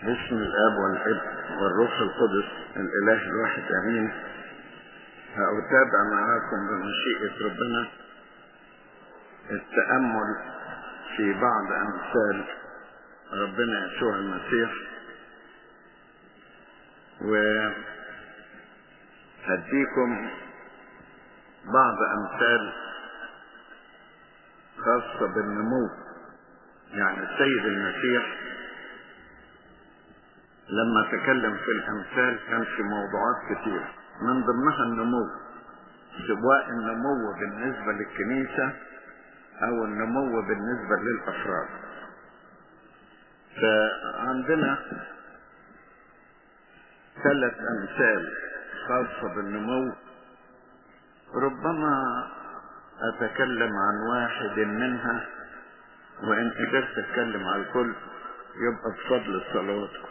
باسم الاب والابن والروح القدس الاله الواحد امين هأتابع معاكم بمشيئة ربنا التأمل في بعض أمثال ربنا يسوع المسيح وهديكم بعض أمثال خاصة بالنمو يعني السيد المسيح لما تكلم في الأمثال كان في موضوعات كثيرة من ضمنها النمو سواء النمو بالنسبة للكنيسة أو النمو بالنسبة للأفراد فعندنا ثلاث أمثال خاصة بالنمو ربما أتكلم عن واحد منها وإن قدرت أتكلم على الكل يبقى بفضل صلواتكم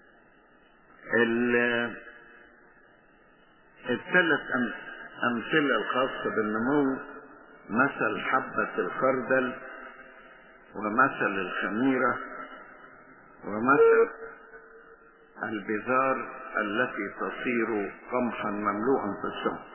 الثلاث أمثلة الخاصة بالنمو مثل حبة الخردل ومثل الخميرة ومثل البذار التي تصير قمحا مملوءا في السمك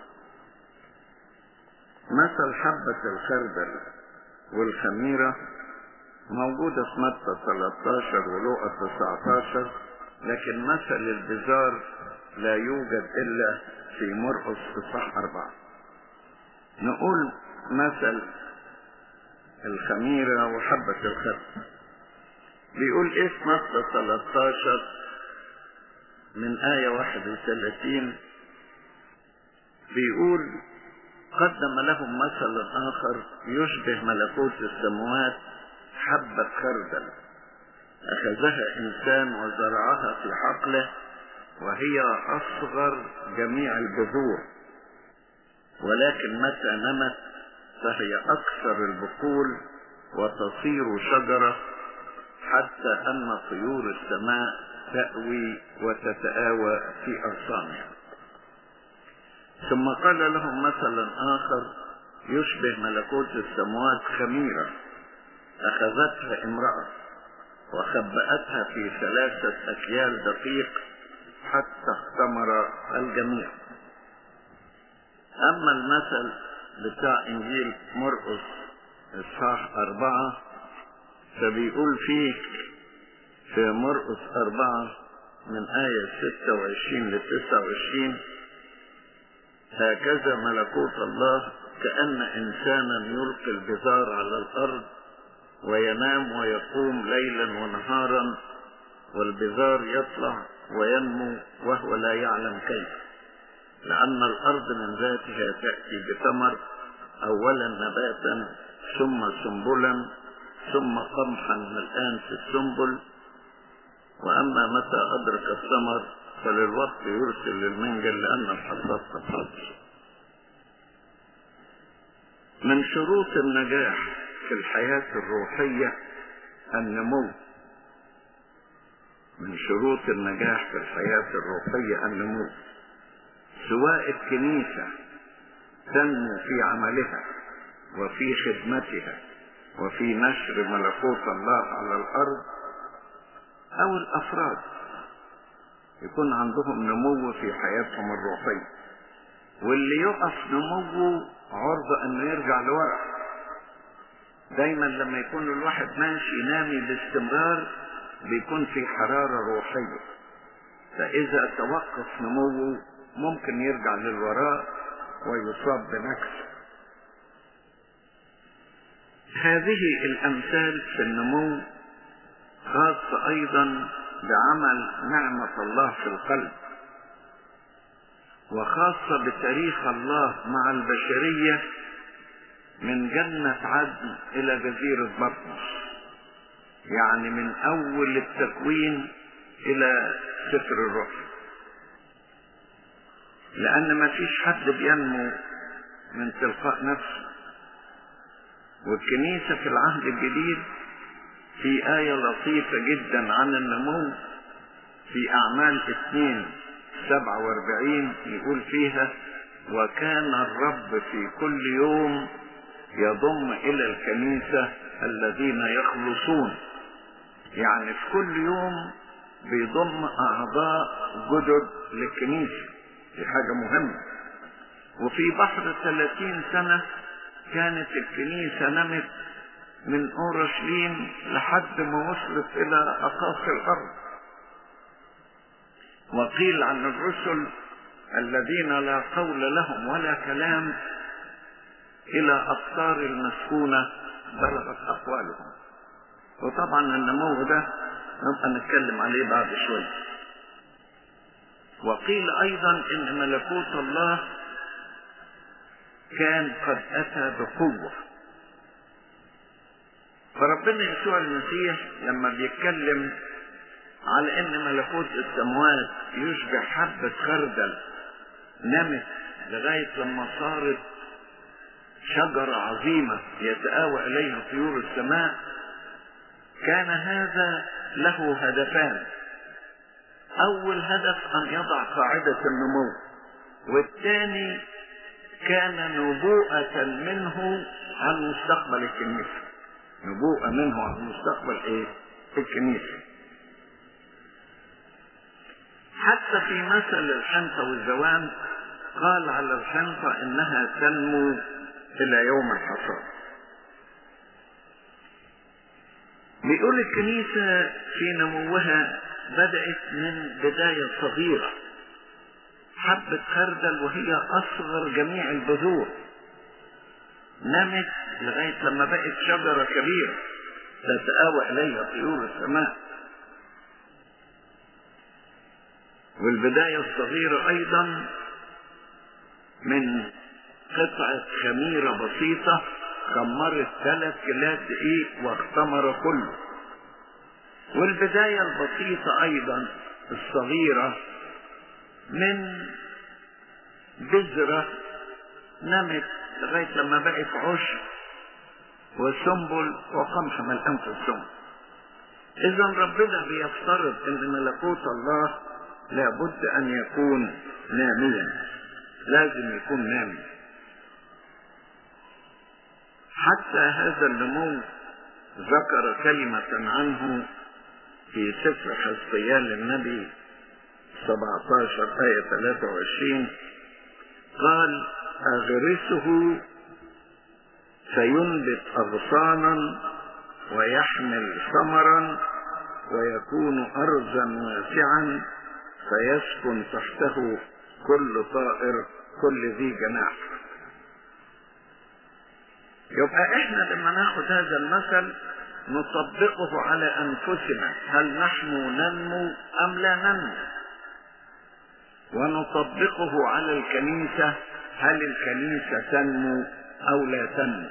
مثل حبة الخردل والخميرة موجودة في متى 13 ولوقا 19 لكن مثل البزار لا يوجد إلا في مرقس إصحاح أربعة نقول مثل الخميرة وحبة الخردل بيقول إيه في متى 13 من آية 31 بيقول قدم لهم مثلا آخر يشبه ملكوت السماوات حبة خردل أخذها إنسان وزرعها في حقله وهي أصغر جميع البذور ولكن متى نمت فهي أكثر البقول وتصير شجرة حتى أن طيور السماء تأوي وتتآوى في أغصانها ثم قال لهم مثلا آخر يشبه ملكوت السماوات خميرة أخذتها امرأة وخبأتها في ثلاثة أكيال دقيق حتى اختمر الجميع أما المثل بتاع إنجيل مرقس إصحاح أربعة فبيقول فيه في مرقس أربعة من آية ستة وعشرين لتسعة وعشرين هكذا ملكوت الله كأن إنسانا يلقي البذار على الأرض وينام ويقوم ليلا ونهارا والبذار يطلع وينمو وهو لا يعلم كيف لأن الأرض من ذاتها تأتي بثمر أولا نباتا ثم سنبلا ثم قمحا الآن في السنبل وأما متى أدرك الثمر فللوقت يرسل للمنجل لأن الحصاد قد من شروط النجاح في الحياة الروحية النمو من شروط النجاح في الحياة الروحية النمو سواء الكنيسة تنمو في عملها وفي خدمتها وفي نشر ملكوت الله على الأرض أو الأفراد يكون عندهم نمو في حياتهم الروحية واللي يقف نموه عرضة انه يرجع لورا دايما لما يكون الواحد ماشي نامي باستمرار بيكون في حرارة روحية فإذا توقف نموه ممكن يرجع للوراء ويصاب بنكس هذه الأمثال في النمو خاصة أيضا بعمل نعمة الله في القلب وخاصة بتاريخ الله مع البشرية من جنة عدن إلى جزيرة بطمس يعني من أول التكوين إلى سفر الرؤيا لأن ما فيش حد بينمو من تلقاء نفسه والكنيسة في العهد الجديد في آية لطيفة جدا عن النمو في أعمال اثنين سبعة واربعين يقول فيها وكان الرب في كل يوم يضم إلى الكنيسة الذين يخلصون يعني في كل يوم بيضم أعضاء جدد للكنيسة دي حاجة مهمة وفي بحر 30 سنة كانت الكنيسة نمت من أورشليم لحد ما وصلت إلى أقاصي الأرض وقيل عن الرسل الذين لا قول لهم ولا كلام إلى أقطار المسكونة بلغت أقوالهم وطبعا النمو ده نبقى نتكلم عليه بعد شوية وقيل أيضا إن ملكوت الله كان قد أتى بقوة فربنا يسوع المسيح لما بيتكلم على ان ملكوت السماوات يشبه حبة خردل نمت لغاية لما صارت شجرة عظيمة يتآوى إليها طيور السماء كان هذا له هدفان أول هدف أن يضع قاعدة النمو والثاني كان نبوءة منه عن مستقبل الكنيسة نبوءة منه عن مستقبل ايه الكنيسة حتى في مثل الحنطة والزوان قال على الحنطة انها تنمو الى يوم الحصاد بيقول الكنيسة في نموها بدأت من بداية صغيرة حبة خردل وهي أصغر جميع البذور نمت لغاية لما بقت شجرة كبيرة تتآوى إليها طيور السماء والبداية الصغيرة أيضا من قطعة خميرة بسيطة خمرت ثلاث كيلات دقيق واختمر كله والبداية البسيطة أيضا الصغيرة من بذرة نمت لغاية لما بقت عشب وسنبل وقمح ملقان في السنبل إذا ربنا بيفترض أن ملكوت الله لابد أن يكون ناميا لازم يكون نامي حتى هذا النمو ذكر كلمة عنه في سفر حزقيال النبي 17 آية 23 قال أغرسه فينبت أغصانا ويحمل ثمرا ويكون أرضا واسعا فيسكن تحته كل طائر كل ذي جناح يبقى احنا لما ناخد هذا المثل نطبقه على انفسنا هل نحن ننمو ام لا ننمو ونطبقه على الكنيسة هل الكنيسة تنمو او لا تنمو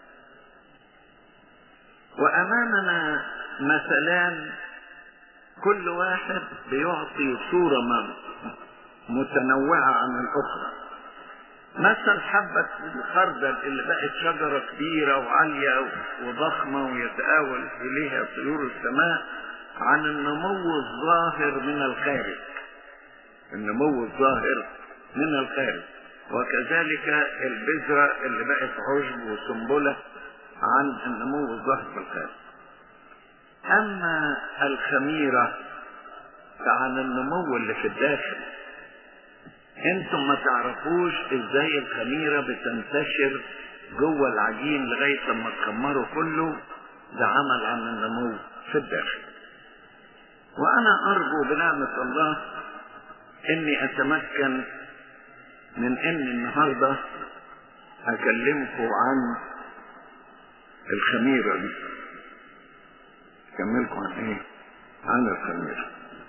وامامنا مثلان كل واحد بيعطي صورة متنوعة عن الأخرى مثل حبة الخردل اللي بقت شجرة كبيرة وعالية وضخمة ويتآول إليها طيور السماء عن النمو الظاهر من الخارج النمو الظاهر من الخارج وكذلك البذرة اللي بقت عشب وسنبلة عن النمو الظاهر في الخارج أما الخميرة فعن النمو اللي في الداخل انتم ما تعرفوش ازاي الخميرة بتنتشر جوه العجين لغاية لما تخمره كله ده عمل عن النمو في الداخل وانا ارجو بنعمة الله اني اتمكن من اني النهاردة اكلمكم عن الخميرة دي اكملكم عن ايه عن الخميرة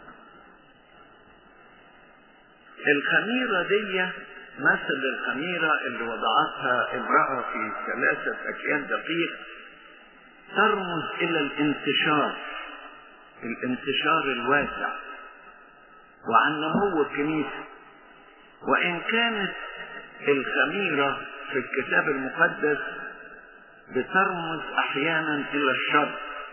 الخميرة دي مثل الخميرة اللي وضعتها امرأة في ثلاثة أكيان دقيق ترمز إلى الانتشار الانتشار الواسع وعن نمو الكنيسة وإن كانت الخميرة في الكتاب المقدس بترمز أحيانا إلى الشر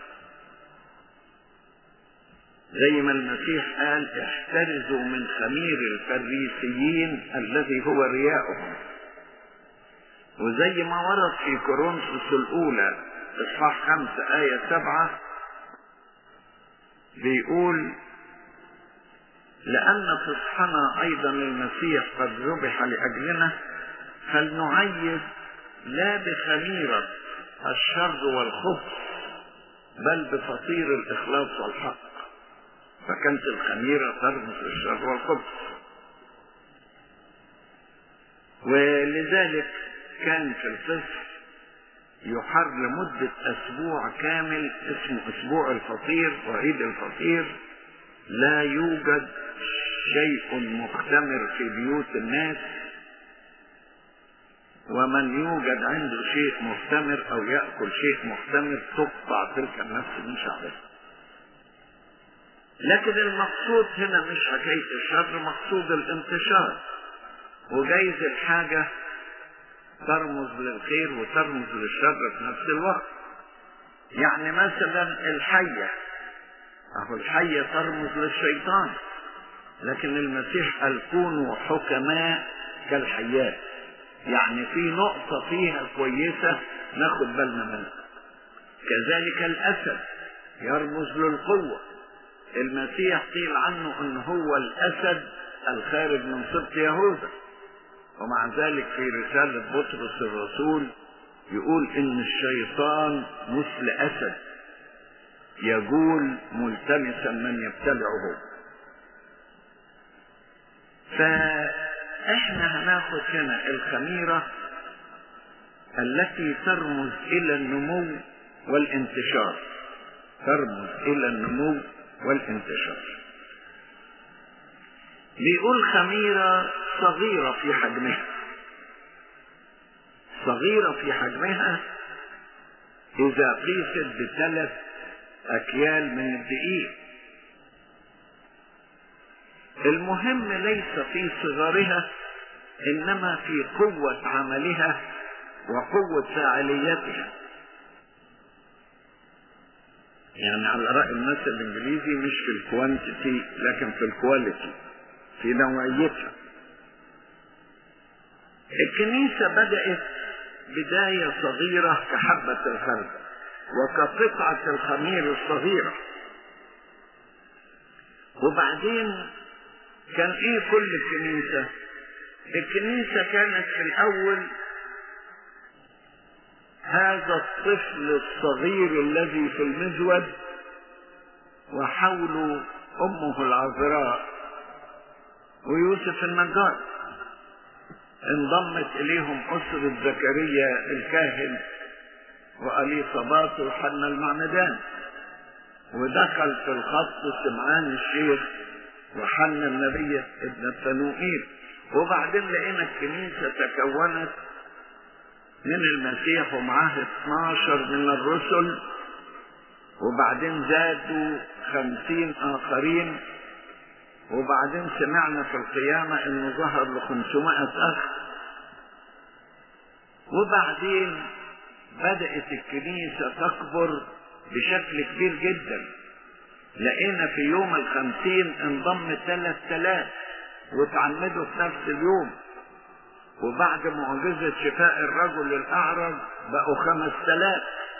زي ما المسيح قال احترزوا من خمير الفريسيين الذي هو رياؤهم وزي ما ورد في كورنثوس الأولى إصحاح خمسة آية سبعة بيقول لأن فصحنا أيضا المسيح قد ذبح لأجلنا فلنعيد لا بخميرة الشر والخبث بل بفطير الإخلاص والحق فكانت الخميرة ترمز للشر والخبث ولذلك كان في الفصح يحر لمدة أسبوع كامل اسمه أسبوع الفطير وعيد الفطير لا يوجد شيء مختمر في بيوت الناس ومن يوجد عنده شيء مختمر او يأكل شيء مختمر تقطع تلك النفس من شعبها لكن المقصود هنا مش حكاية الشر مقصود الانتشار وجايز الحاجة ترمز للخير وترمز للشر في نفس الوقت يعني مثلا الحية أهو الحية ترمز للشيطان لكن المسيح قال كونوا حكماء كالحيات يعني في نقطة فيها كويسة ناخد بالنا منها كذلك الأسد يرمز للقوة المسيح قيل عنه ان هو الأسد الخارج من سبط يهوذا ومع ذلك في رسالة بطرس الرسول يقول ان الشيطان مثل أسد يقول ملتمسا من يبتلعه فاحنا هناخد هنا الخميرة التي ترمز الى النمو والانتشار ترمز الى النمو والانتشار بيقول خميرة صغيرة في حجمها صغيرة في حجمها إذا قيست بثلاث أكيال من الدقيق المهم ليس في صغرها إنما في قوة عملها وقوة فاعليتها يعني على رأي المثل الإنجليزي مش في الكوانتيتي لكن في الكواليتي في نوعيتها الكنيسة بدأت بداية صغيرة كحبة الخردل وكقطعة الخمير الصغيرة وبعدين كان ايه كل الكنيسة الكنيسة كانت في الاول هذا الطفل الصغير الذي في المزود وحوله امه العذراء ويوسف النجار انضمت اليهم اسرة زكريا الكاهن واليصابات وحنا المعمدان ودخل في الخط سمعان الشيخ وحنا النبي ابن التنوئيل وبعدين لقينا الكنيسة تكونت من المسيح ومعاه 12 من الرسل وبعدين زادوا خمسين آخرين وبعدين سمعنا في القيامة انه ظهر ل 500 اخ وبعدين بدأت الكنيسة تكبر بشكل كبير جدا لقينا في يوم الخمسين انضم ثلاث تلاف وتعمدوا في نفس اليوم وبعد معجزة شفاء الرجل الأعرج بقوا خمس تلاف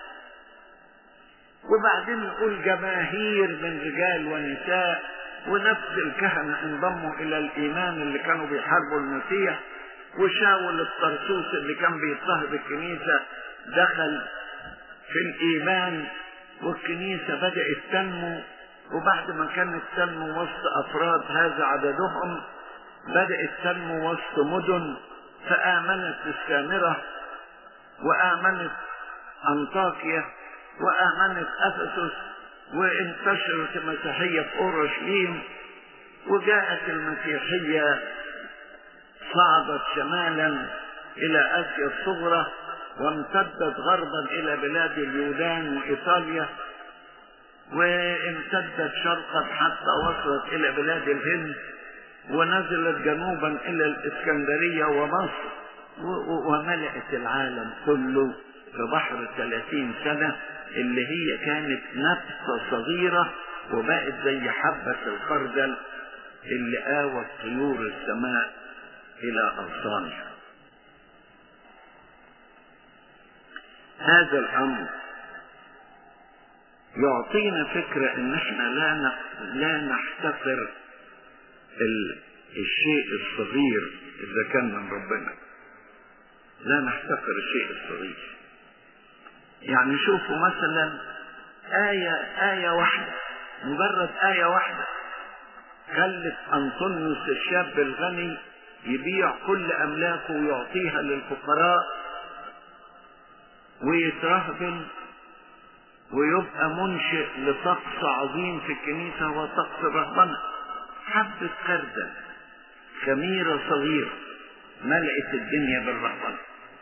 وبعدين نقول جماهير من رجال ونساء ونفس الكهنة انضموا إلى الإيمان اللي كانوا بيحاربوا المسيح وشاول الطرسوس اللي كان بيضطهد الكنيسة دخل في الإيمان والكنيسة بدأت تنمو وبعد ما كانت تنمو وسط أفراد هذا عددهم بدأت تنمو وسط مدن فآمنت السامرة وآمنت أنطاكيا وآمنت أفسس وانتشرت المسيحية في أورشليم وجاءت المسيحية صعدت شمالا إلى آسيا الصغرى وامتدت غربا إلى بلاد اليونان وإيطاليا وامتدت شرقا حتى وصلت إلى بلاد الهند ونزلت جنوبا إلى الإسكندرية ومصر وملأت العالم كله في بحر 30 سنة اللي هي كانت نبتة صغيرة وبقت زي حبة الخردل اللي آوت طيور السماء إلى أغصانها هذا الأمر يعطينا فكرة إن إحنا لا لا نحتقر ال... الشيء الصغير إذا كان من ربنا لا نحتقر الشيء الصغير يعني شوفوا مثلا آية آية واحدة مجرد آية واحدة خلت أنطونيوس الشاب الغني يبيع كل أملاكه ويعطيها للفقراء ويترهبن ويبقى منشئ لطقس عظيم في الكنيسة هو طقس الرهبنة حبة خردل خميرة صغيرة ملأت الدنيا بالرهبنة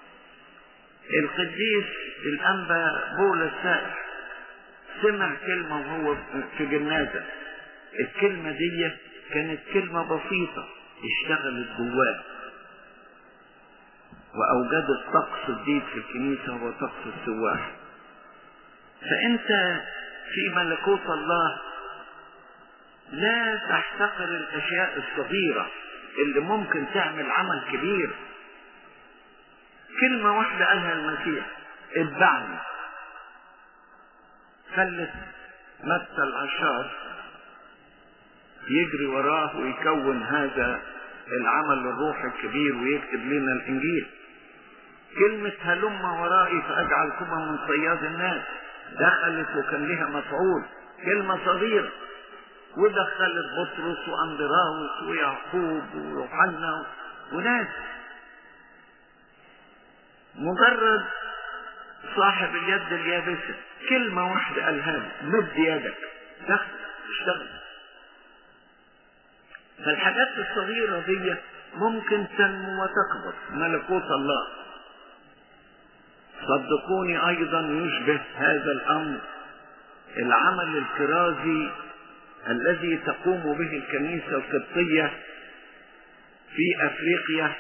القديس الأنبا بولس السائح سمع كلمة وهو في جنازة الكلمة دي كانت كلمة بسيطة اشتغلت جواه وأوجدت طقس جديد في الكنيسة هو طقس السواح فأنت في ملكوت الله لا تحتقر الأشياء الصغيرة اللي ممكن تعمل عمل كبير كلمة واحدة قالها المسيح اتبعني خلت متى العشار يجري وراه ويكون هذا العمل الروحي الكبير ويكتب لنا الانجيل كلمة هلم ورائي فاجعلكما من صياد الناس دخلت وكان لها مفعول كلمة صغيرة ودخلت بطرس واندراوس ويعقوب ويوحنا وناس مجرد صاحب اليد اليابسة كلمة واحدة قالها له مد يدك دخل اشتغل فالحاجات الصغيرة دي ممكن تنمو وتكبر ملكوت الله صدقوني ايضا يشبه هذا الامر العمل الكرازي الذي تقوم به الكنيسة القبطية في افريقيا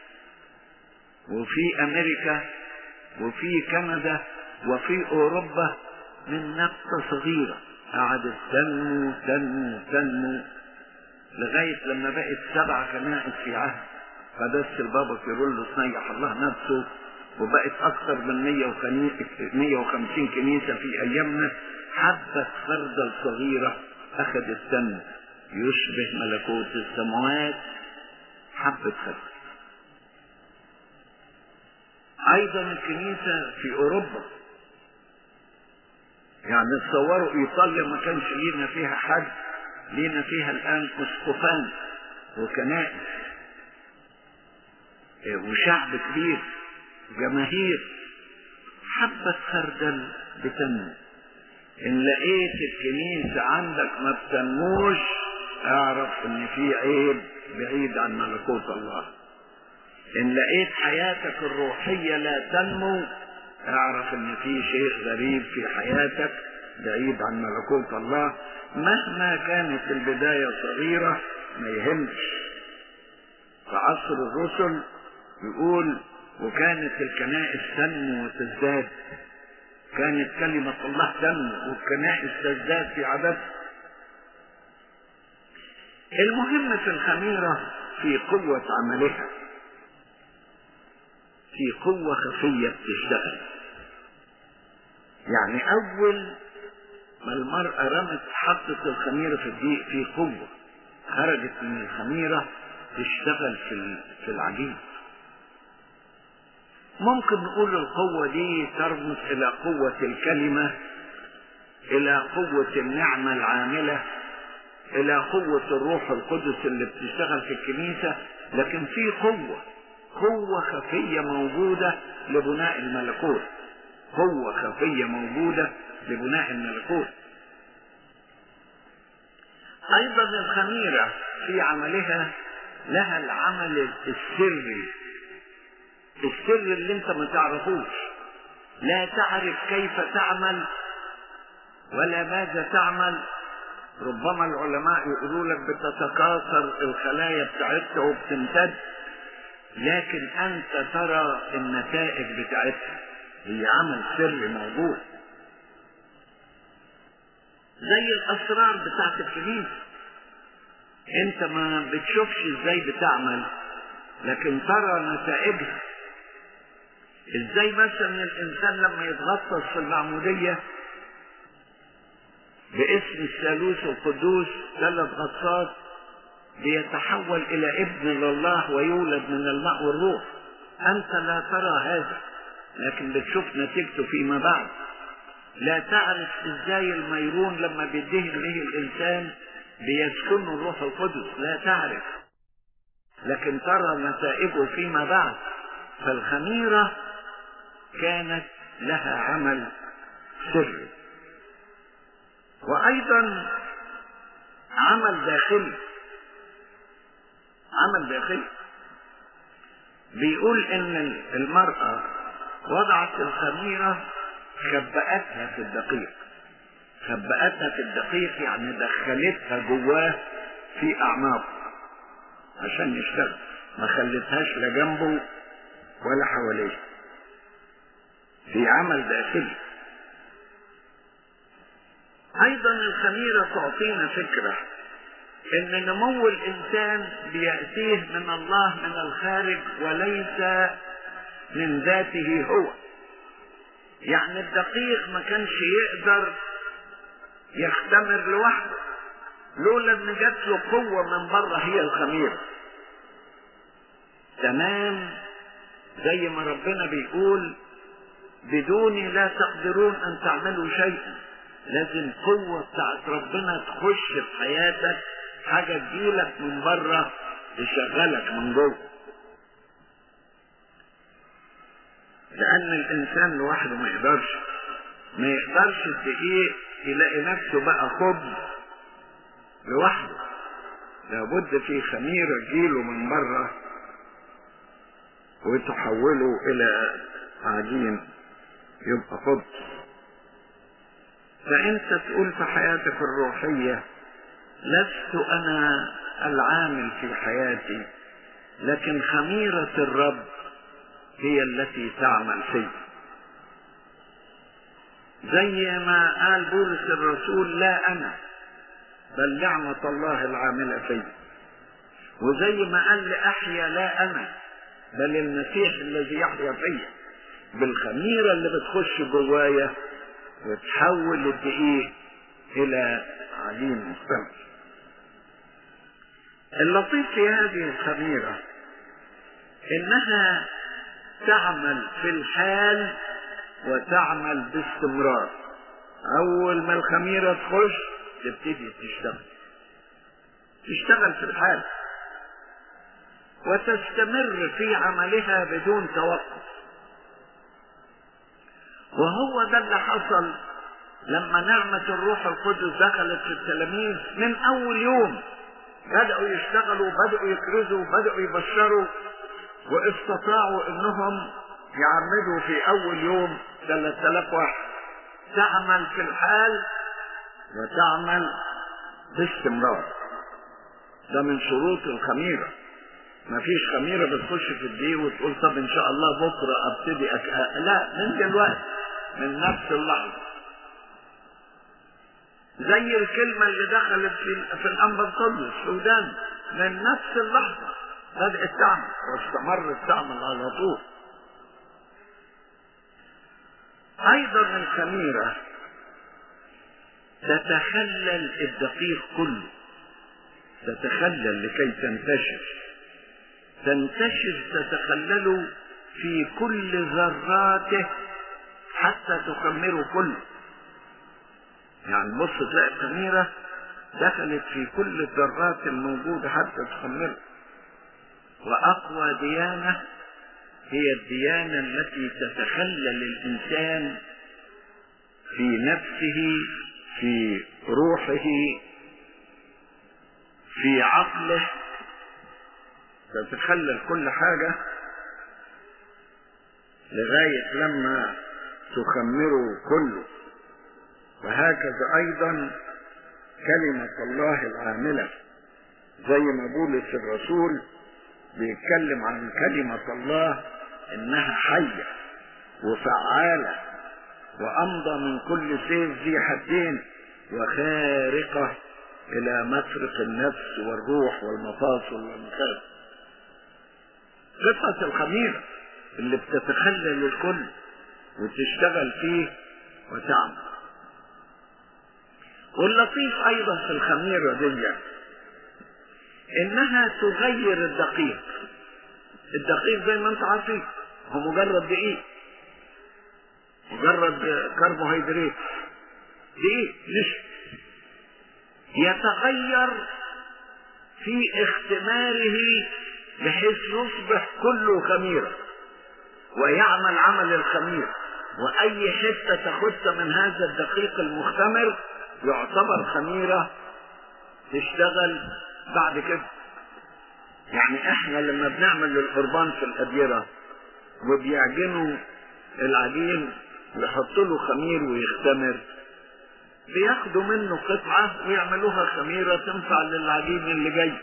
وفي امريكا وفي كندا وفي اوروبا من نبتة صغيرة قعدت تنمو تنمو تنمو لغاية لما بقت سبع كنائس في عهد قدس البابا كيرلس نيح الله نفسه وبقت أكثر من 150 كنيسة في أيامنا حبة خردل صغيرة أخذت تنمو يشبه ملكوت السماوات حبة خردل ايضا الكنيسة في اوروبا يعني تصوروا ايطاليا ما كانش لينا فيها حد لينا فيها الان اسقفان وكنائس وشعب كبير جماهير حبة خردل بتنمو ان لقيت الكنيسة عندك ما بتنموش اعرف ان في عيب بعيد عن ملكوت الله ان لقيت حياتك الروحية لا تنمو اعرف ان في شيء غريب في حياتك بعيد عن ملكوت الله مهما كانت البداية صغيرة ما يهمش في عصر الرسل يقول وكانت الكنائس تنمو وتزداد كانت كلمة الله تنمو والكنائس تزداد في عددها المهم في الخميرة في قوة عملها في قوة خفية بتشتغل يعني أول ما المرأة رمت حطت الخميرة في الدقيق في قوة خرجت من الخميرة تشتغل في في العجين ممكن نقول القوة دي ترمز إلى قوة الكلمة إلى قوة النعمة العاملة إلى قوة الروح القدس اللي بتشتغل في الكنيسة لكن في قوة قوة خفية موجودة لبناء الملكوت قوة خفية موجودة لبناء الملكوت أيضا الخميرة في عملها لها العمل السري السر اللي انت ما تعرفوش لا تعرف كيف تعمل ولا ماذا تعمل ربما العلماء يقولوا لك بتتكاثر الخلايا بتاعتها وبتمتد لكن انت ترى النتائج بتاعتها هي عمل سري موجود زي الاسرار بتاعت الكنيسه انت ما بتشوفش ازاي بتعمل لكن ترى نتائجها ازاي مثلا الانسان لما يتغطس في المعموديه باسم الثالوث القدوس ثلاث غطسات بيتحول إلى ابن لله ويولد من الماء والروح أنت لا ترى هذا لكن بتشوف نتيجته فيما بعد لا تعرف ازاي الميرون لما بيدهن به الانسان بيسكنه الروح القدس لا تعرف لكن ترى نتائجه فيما بعد فالخميرة كانت لها عمل سري وايضا عمل داخلي عمل داخلي بيقول ان المرأة وضعت الخميرة خبأتها في الدقيق خبأتها في الدقيق يعني دخلتها جواه في أعماقه عشان يشتغل ما خلتهاش لا جنبه ولا حواليه في عمل داخلي أيضا الخميرة تعطينا فكرة إن نمو الإنسان بيأتيه من الله من الخارج وليس من ذاته هو يعني الدقيق ما كانش يقدر يختمر لوحده لولا ان جات له قوه من بره هي الخميره تمام زي ما ربنا بيقول بدوني لا تقدرون ان تعملوا شيئا لازم قوة بتاعت ربنا تخش في حياتك حاجة تجيلك من بره تشغلك من جوه لأن الإنسان لوحده ما يقدرش ما يقدرش الدقيق يلاقي نفسه بقى خبز لوحده لابد في خميرة تجيله من بره وتحوله إلى عجين يبقى خبز فأنت تقول في حياتك الروحية لست أنا العامل في حياتي لكن خميرة الرب هي التي تعمل فيه زي ما قال بولس الرسول لا أنا بل نعمة الله العاملة فيه وزي ما قال لأحيا لا أنا بل المسيح الذي يحيا فيا بالخميرة اللي بتخش جوايا وتحول الدقيق إلى عجين مختلف اللطيف في هذه الخميرة إنها تعمل في الحال وتعمل باستمرار أول ما الخميرة تخش تبتدي تشتغل تشتغل في الحال وتستمر في عملها بدون توقف وهو ده اللي حصل لما نعمة الروح القدس دخلت في التلاميذ من أول يوم بدأوا يشتغلوا بدأوا يكرزوا بدأوا يبشروا واستطاعوا انهم يعمدوا في اول يوم 3000 واحد تعمل في الحال وتعمل باستمرار ده من شروط الخميرة ما فيش خميرة بتخش في الدقيق وتقول طب ان شاء الله بكرة ابتدي أك... لا من دلوقتي من نفس اللحظة زي الكلمة اللي دخلت في, في الأنبا القدس سودان من نفس اللحظة بدأت تعمل واستمرت تعمل على طول أيضا الخميرة تتخلل الدقيق كله تتخلل لكي تنتشر تنتشر تتخلل في كل ذراته حتى تخمره كله يعني بص تلاقي الخميرة دخلت في كل الذرات الموجودة حتى تخمره وأقوى ديانة هي الديانة التي تتخلل الإنسان في نفسه في روحه في عقله تتخلل كل حاجة لغاية لما تخمره كله وهكذا أيضا كلمة الله العاملة زي ما بولس الرسول بيتكلم عن كلمة الله إنها حية وفعالة وأمضى من كل سيف ذي حدين وخارقة إلى مفرق النفس والروح والمفاصل والمخاص قطعة الخميرة اللي بتتخلل الكل وتشتغل فيه وتعمل واللطيف أيضا في الخميرة دي انها تغير الدقيق الدقيق زي ما انت عارفين هو مجرد دقيق مجرد كربوهيدرات دقيق نشف يتغير في اختماره بحيث يصبح كله خميرة ويعمل عمل الخمير واي حتة تخص من هذا الدقيق المختمر يعتبر خميرة تشتغل بعد كده يعني احنا لما بنعمل القربان في الأديرة وبيعجنوا العجين ويحطوا له خمير ويختمر بياخدوا منه قطعة ويعملوها خميرة تنفع للعجين اللي جاي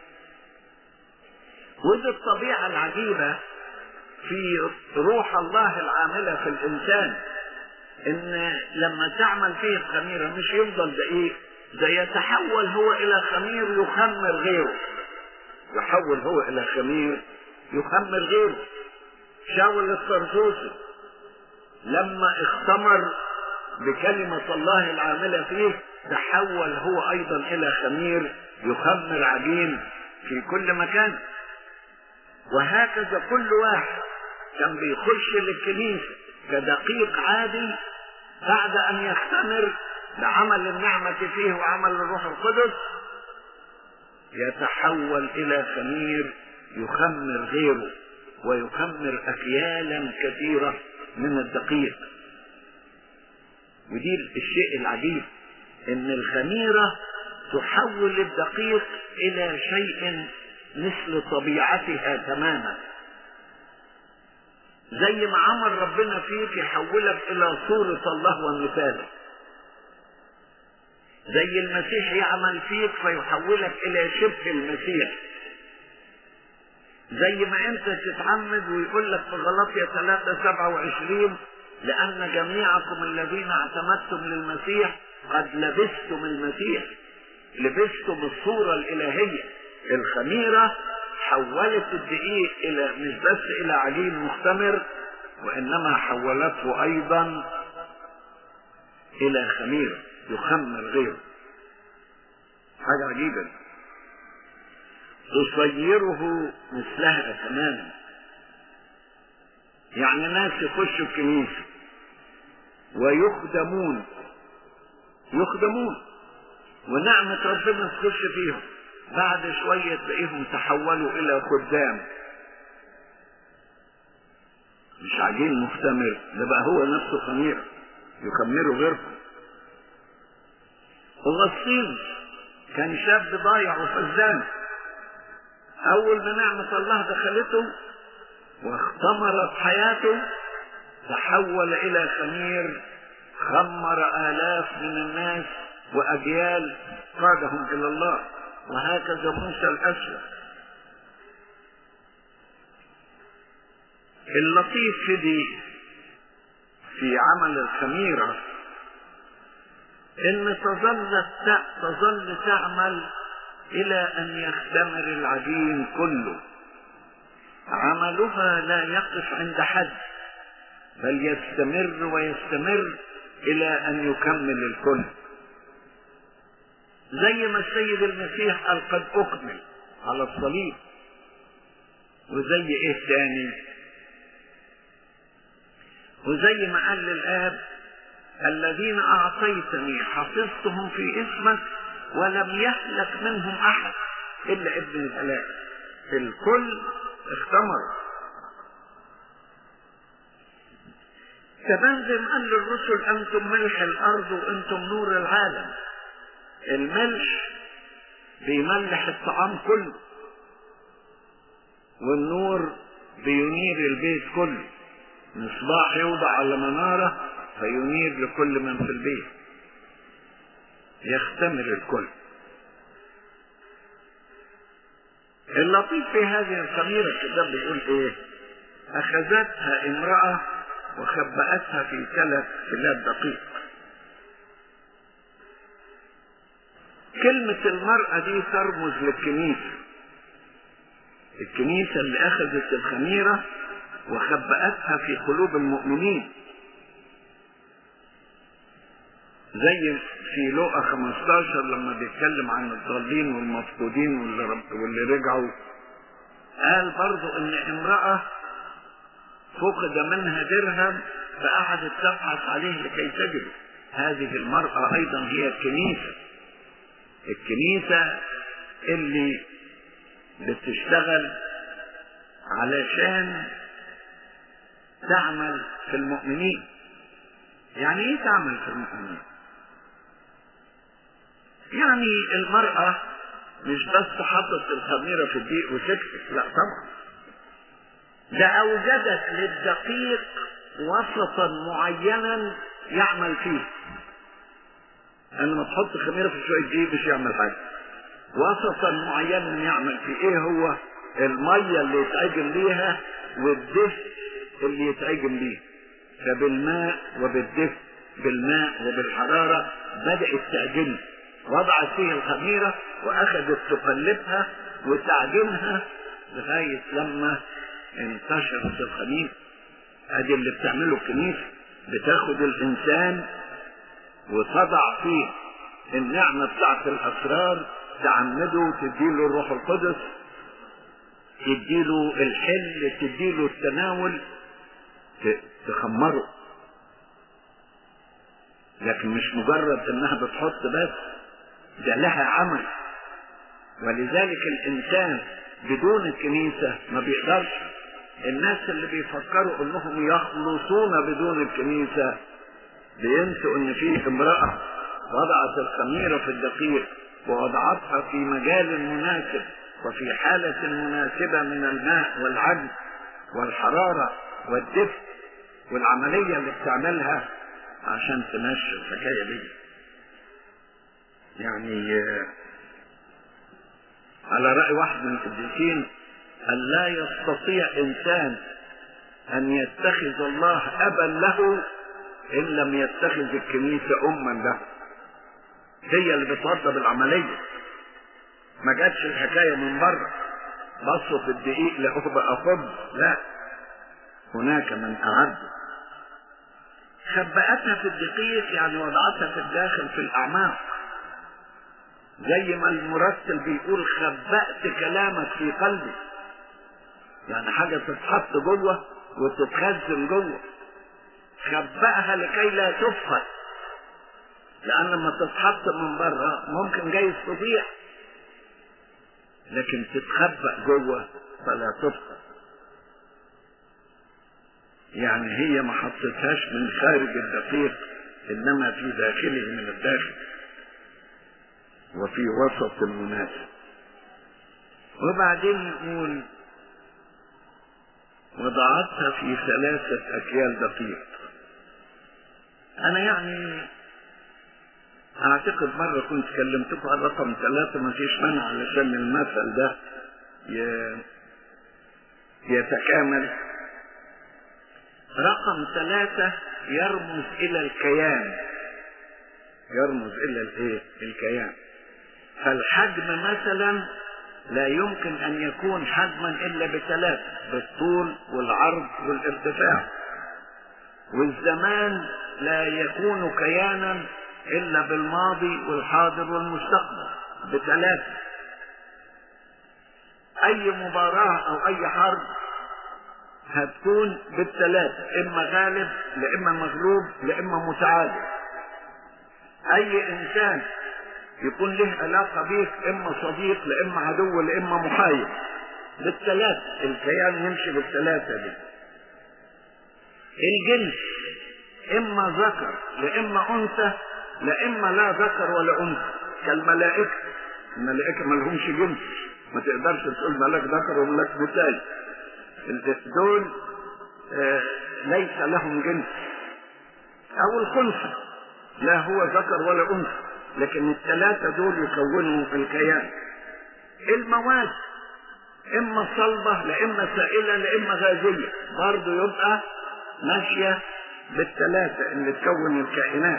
ودي الطبيعة العجيبة في روح الله العاملة في الإنسان إن لما تعمل فيه الخميرة مش يفضل دقيق ده يتحول هو إلى خمير يخمر غيره يحول هو إلى خمير يخمر غيره شاول الطرزوسي لما اختمر بكلمة الله العاملة فيه تحول هو أيضا إلى خمير يخمر عجين في كل مكان وهكذا كل واحد كان بيخش للكنيسة كدقيق عادي بعد أن يختمر بعمل النعمة فيه وعمل الروح القدس يتحول إلى خمير يخمر غيره ويخمر أكيالا كثيرة من الدقيق ودي الشيء العجيب ان الخميرة تحول الدقيق الى شيء مثل طبيعتها تماما زي ما عمل ربنا فيك يحولك الى صورة الله ومثاله زي المسيح يعمل فيك فيحولك الى شبه المسيح زي ما انت تتعمد ويقول لك في غلطية 3 27 لأن جميعكم الذين اعتمدتم للمسيح قد لبستم المسيح لبستم الصورة الإلهية الخميرة حولت الدقيق إلى مش بس إلى عجين مختمر وإنما حولته أيضا إلى خميرة يخمر غيره حاجة عجيبة تصيره مثلها تماما يعني ناس يخشوا الكنيسة ويخدمون يخدمون ونعمة ربنا تخش فيهم بعد شوية تلاقيهم تحولوا إلى خدام مش عجين مختمر ده بقى هو نفسه خميرة يخمروا غيركم أغسطين كان شاب ضايع وفزان أول ما نعمة الله دخلته واختمرت حياته تحول إلى خمير خمر آلاف من الناس وأجيال قادهم إلى الله وهكذا موسى الأسود اللطيف في دي في عمل الخميرة إن تظل تظل تعمل إلى أن يختمر العجين كله عملها لا يقف عند حد بل يستمر ويستمر إلى أن يكمل الكل زي ما السيد المسيح قال قد أكمل على الصليب وزي إيه تاني وزي ما قال للآب الذين أعطيتني حفظتهم في اسمك ولم يهلك منهم أحد إلا ابن الهلاك الكل اختمر كمان زي ما قال للرسل أنتم ملح الأرض وأنتم نور العالم الملح بيملح الطعام كله والنور بينير البيت كله مصباح يوضع على منارة فينير لكل من في البيت يختمر الكل اللطيف في هذه الخميرة الكتاب بيقول ايه اخذتها امرأة وخبأتها في ثلاث كلاب دقيق كلمة المرأة دي ترمز للكنيسة الكنيسة اللي أخذت الخميرة وخبأتها في قلوب المؤمنين زي في لقا 15 لما بيتكلم عن الضالين والمفقودين واللي, رب واللي رجعوا قال برضو ان امرأة فقد منها درهم فقعدت تبحث عليه لكي تجده هذه المرأة ايضا هي الكنيسة الكنيسة اللي بتشتغل علشان تعمل في المؤمنين يعني ايه تعمل في المؤمنين يعني المرأة مش بس حطت الخميرة في الدقيق وسكتت لا طبعا ده أوجدت للدقيق وسطا معينا يعمل فيه أنا ما تحط خميرة في شوية دقيق مش يعمل حاجة وسطا معينا يعمل فيه إيه هو المية اللي يتعجن بيها والدفء اللي يتعجن بيه فبالماء وبالدفء بالماء وبالحرارة بدأت تعجن وضعت فيه الخميرة وأخذت تقلبها وتعجنها لغاية لما انتشرت الخميرة ادي اللي بتعمله الكنيسة بتاخد الإنسان وتضع فيه النعمة بتاعت الأسرار تعمده تديله الروح القدس تديله الحل تديله التناول تخمره لكن مش مجرد انها بتحط بس ده لها عمل ولذلك الانسان بدون الكنيسة ما بيقدرش الناس اللي بيفكروا انهم يخلصون بدون الكنيسة بينسوا ان في امرأة وضعت الخميرة في الدقيق ووضعتها في مجال مناسب وفي حالة مناسبة من الماء والعجز والحرارة والدفء والعملية اللي بتعملها عشان تمشي الحكاية دي يعني على رأي واحد من القديسين أن لا يستطيع إنسان أن يتخذ الله أبا له إن لم يتخذ الكنيسة أما له هي اللي بتوضب العملية ما جاتش الحكاية من بره بصوا في الدقيق لقوه بقى خبز لا هناك من أعد خبأتها في الدقيق يعني وضعتها في الداخل في الأعماق زي ما المرتل بيقول خبأت كلامك في قلبي يعني حاجة تتحط جوه وتتخزن جوه خبأها لكي لا تفقد لأن لما تتحط من بره ممكن جايز تضيع لكن تتخبأ جوه فلا تفقد يعني هي ما حطتهاش من خارج الدقيق انما في داخله من الداخل وفي وسط مناسب وبعدين يقول وضعتها في ثلاثة أكيال دقيق أنا يعني أعتقد مرة كنت كلمتكم على رقم ثلاثة ما فيش مانع علشان المثل ده يتكامل رقم ثلاثة يرمز إلى الكيان يرمز إلى الإيه؟ الكيان فالحجم مثلا لا يمكن أن يكون حجما إلا بثلاثة بالطول والعرض والارتفاع والزمان لا يكون كيانا إلا بالماضي والحاضر والمستقبل بثلاثة أي مباراة أو أي حرب هتكون بالثلاثة إما غالب لإما مغلوب لإما متعادل أي إنسان يكون له علاقة بيك إما صديق لإما عدو لإما محايد بالثلاثة الكيان يمشي بالثلاثة دي الجنس إما ذكر لإما أنثى لإما لا ذكر ولا أنثى كالملائكة الملائكة ما لهمش جنس ما تقدرش تقول ملاك ذكر وملاك مثال دول آه ليس لهم جنس او الخنثى لا هو ذكر ولا انثى لكن الثلاثة دول يكونوا الكيان المواد اما صلبة لاما سائلة لاما غازية برضه يبقى ماشية بالثلاثة اللي تكون الكائنات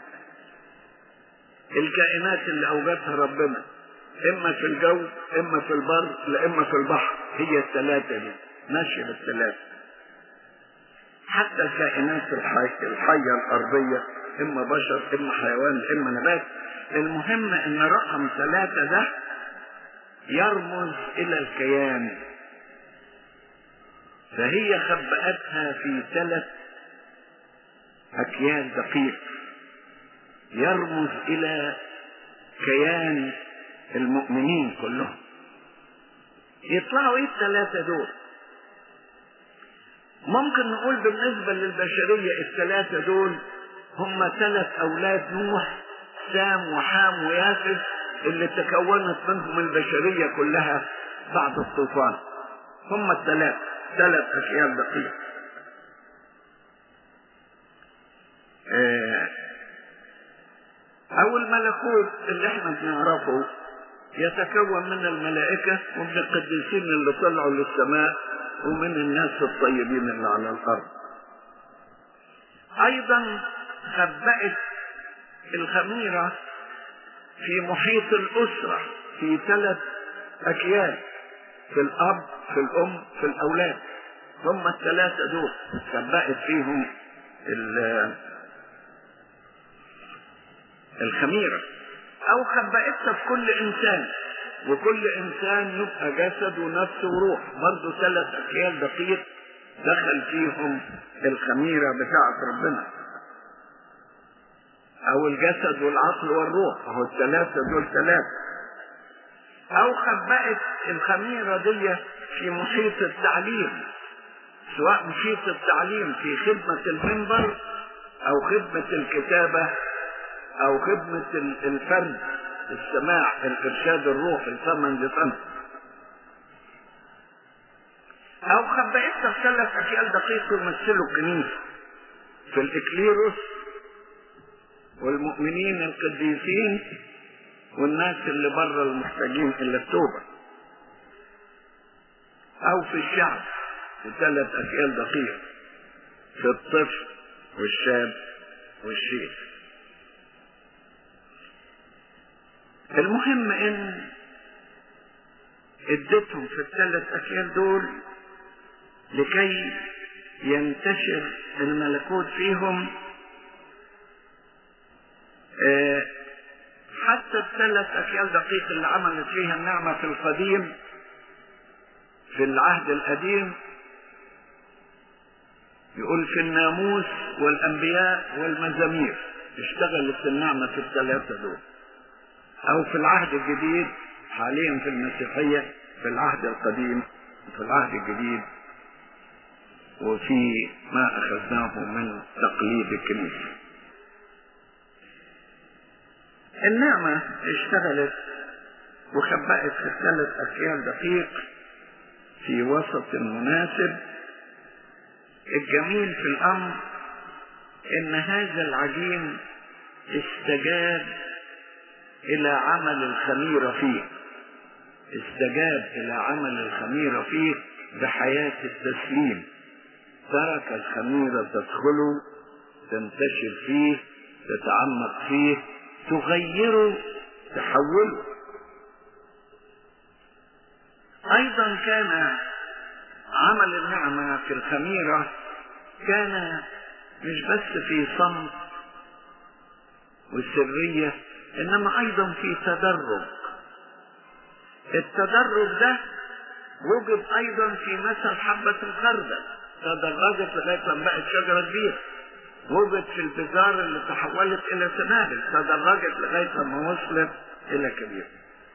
الكائنات اللي اوجدها ربنا اما في الجو اما في البر لاما في البحر هي الثلاثة دي ماشية بالثلاثة حتى الكائنات الحية, الحية الأرضية اما بشر اما حيوان اما نبات المهم ان رقم ثلاثة ده يرمز الى الكيان فهي خبأتها في ثلاث اكياس دقيق يرمز الى كيان المؤمنين كلهم يطلعوا ايه الثلاثة دول ممكن نقول بالنسبة للبشرية الثلاثة دول هم ثلاث أولاد نوح سام وحام ويافث اللي تكونت منهم البشرية كلها بعد الطوفان هم الثلاث ثلاث أشياء دقيقة أو الملكوت اللي احنا بنعرفه يتكون من الملائكة ومن القديسين اللي طلعوا للسماء ومن الناس الطيبين اللي على الأرض أيضا خبأت الخميرة في محيط الأسرة في ثلاث أكيان في الأب في الأم في الأولاد هم الثلاثة دول خبأت فيهم الخميرة أو خبأتها في كل إنسان وكل إنسان يبقى جسد ونفس وروح برضه ثلاث أكيال دقيق دخل فيهم الخميرة بتاعة ربنا أو الجسد والعقل والروح أهو الثلاثة دول ثلاثة أو خبأت الخميرة دي في محيط التعليم سواء محيط التعليم في خدمة المنبر أو خدمة الكتابة أو خدمة الفرد السماع الإرشاد الروح الفمن لفم أو خبأتها في ثلاث أشياء دقيق يمثلوا الكنيسة في الإكليروس والمؤمنين القديسين والناس اللي بره المحتاجين إلى التوبة أو في الشعب في ثلاث أشياء دقيق في الطفل والشاب والشيخ المهم ان اديتهم في الثلاث اكيال دول لكي ينتشر الملكوت فيهم اه حتى الثلاث اكيال دقيق اللي عملت فيها النعمة في القديم في العهد القديم يقول في الناموس والانبياء والمزامير اشتغلت النعمة في الثلاثة دول او في العهد الجديد حاليا في المسيحية في العهد القديم وفي العهد الجديد وفي ما اخذناه من تقليد الكنيسة النعمة اشتغلت وخبأت في الثلاث اكيال دقيق في وسط مناسب الجميل في الامر ان هذا العجين استجاب الى عمل الخميرة فيه استجاب الى عمل الخميرة فيه بحياة التسليم ترك الخميرة تدخله تنتشر فيه تتعمق فيه تغيره تحوله ايضا كان عمل النعمة في الخميرة كان مش بس في صمت والسرية انما ايضا في تدرج التدرج ده وجد ايضا في مثل حبة الخردل تدرجت لغاية لما بقت شجرة كبيرة وجد في البزار اللي تحولت الى سنابل تدرجت لغاية لما وصلت الى كبيرة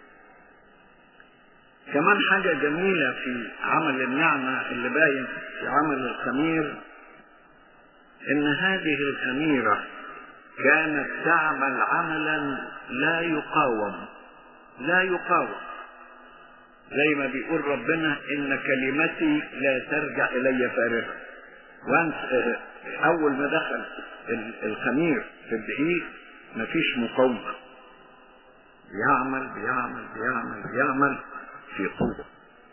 كمان حاجة جميلة في عمل النعمة اللي باين في عمل الخمير ان هذه الخميرة كانت تعمل عملا لا يقاوم لا يقاوم زي ما بيقول ربنا ان كلمتي لا ترجع الي فارغة وانس اول ما دخل الخمير في الدقيق مفيش مقاومة بيعمل بيعمل بيعمل بيعمل في قوة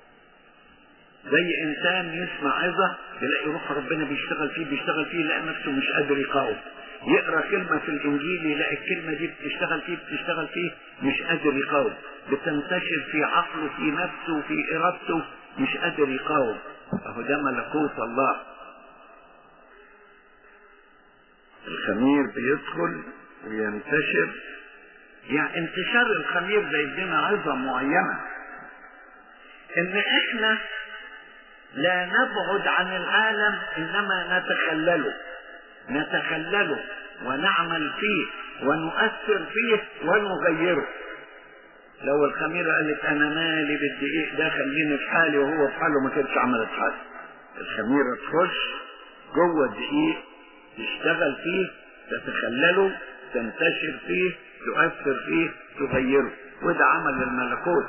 زي انسان يسمع عظة يلاقي روح ربنا بيشتغل فيه بيشتغل فيه يلاقي نفسه مش قادر يقاوم يقرا كلمة في الانجيل يلاقي الكلمة دي بتشتغل فيه بتشتغل فيه مش قادر يقاوم بتنتشر في عقله في نفسه في ارادته مش قادر يقاوم اهو ده ملكوت الله الخمير بيدخل وينتشر يعني انتشار الخمير ده يدينا عظة معينة ان احنا لا نبعد عن العالم انما نتخلله نتخلله ونعمل فيه ونؤثر فيه ونغيره لو الخميرة قالت انا مالي بالدقيق ده خليني في حالي وهو في حاله ما كانتش عملت حاجة الخميرة تخش جوه الدقيق تشتغل فيه تتخلله تنتشر فيه تؤثر فيه تغيره وده عمل الملكوت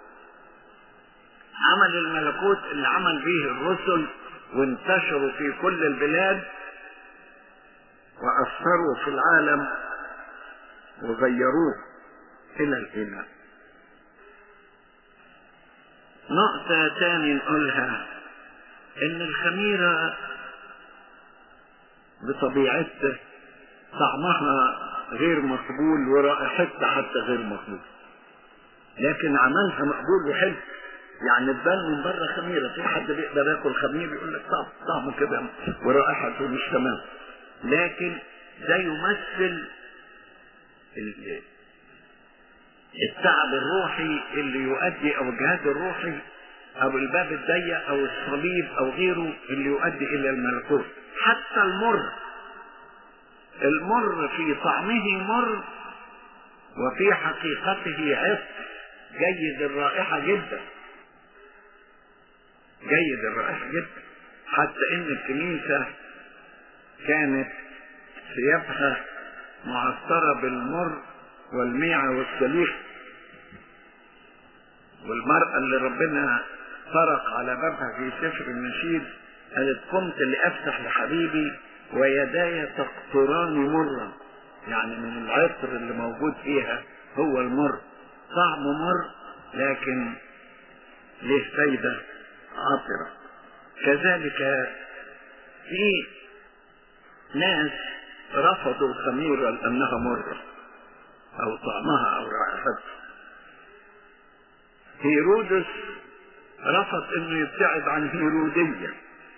عمل الملكوت اللي عمل به الرسل وانتشروا في كل البلاد وأثروا في العالم وغيروه إلى الإله نقطة تاني نقولها إن الخميرة بطبيعتها طعمها غير مقبول ورائحتها حتى غير مقبول لكن عملها مقبول وحلو يعني تبان من بره خميرة في حد بيقدر ياكل خمير يقول لك طعم طعمه كده ورائحته مش تمام لكن ده يمثل التعب الروحي اللي يؤدي او الجهاد الروحي او الباب الضيق او الصليب او غيره اللي يؤدي الى الملكوت حتى المر المر في طعمه مر وفي حقيقته عطر جيد الرائحة جدا جيد الرائحة جدا حتى ان الكنيسة كانت ثيابها معصرة بالمر والميع والسليق والمرأة اللي ربنا طرق على بابها في سفر النشيد قالت قمت لأفتح لحبيبي ويداي تقطران مرا يعني من العطر اللي موجود فيها هو المر طعمه مر لكن له فايدة عطرة كذلك في ناس رفضوا الخميرة لأنها مرة أو طعمها أو رائحتها هيرودس رفض انه يبتعد عن هيرودية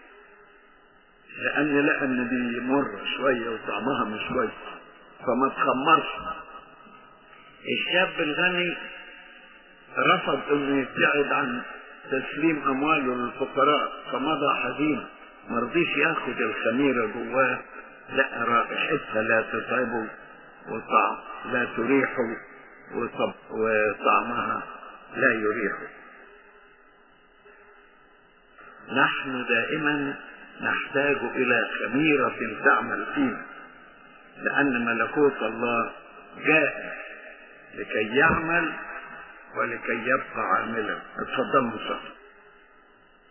لان لقى ان دي مرة شوية وطعمها مش كويس فما تخمرش الشاب الغني رفض انه يبتعد عن تسليم امواله للفقراء فمضى حزين مرضيش ياخد الخميرة جواه لا رائحتها لا تتعبه وطعم لا تريحه وطب وطعمها لا يريحه نحن دائما نحتاج الى خميرة تعمل فينا لان ملكوت الله جاء لكي يعمل ولكي يبقى عاملا اتفضلوا صلوا